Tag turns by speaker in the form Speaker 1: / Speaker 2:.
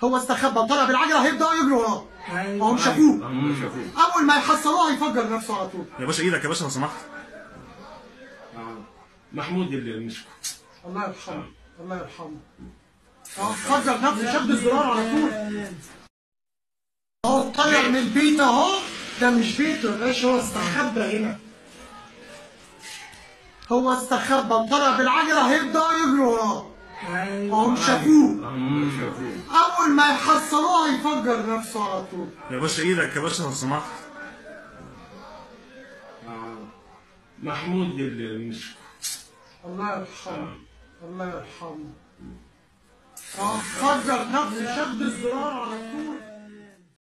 Speaker 1: هو استخبى طلع بالعجله هيبداوا يجروا وراه هم شافوه اول ما يحصلوه هيفجر نفسه على طول
Speaker 2: يا باشا ايدك يا باشا لو سمحت
Speaker 3: محمود اللي مسكه
Speaker 1: الله يرحمه الله يرحمه اه فجر نفسه شد الزرار على طول اهو طلع من البيت اهو ده مش بيته يا باشا هو استخبى هنا هو استخبى طلع بالعجله هيبداوا يجروا وراه هم شافوه اول ما يحصلوه هيفجر نفسه على طول
Speaker 2: يا باشا ايدك يا باشا لو سمحت
Speaker 3: محمود اللي مسكه
Speaker 1: الله يرحمه الله يرحمه اه فجر نفسه شد الزرار على طول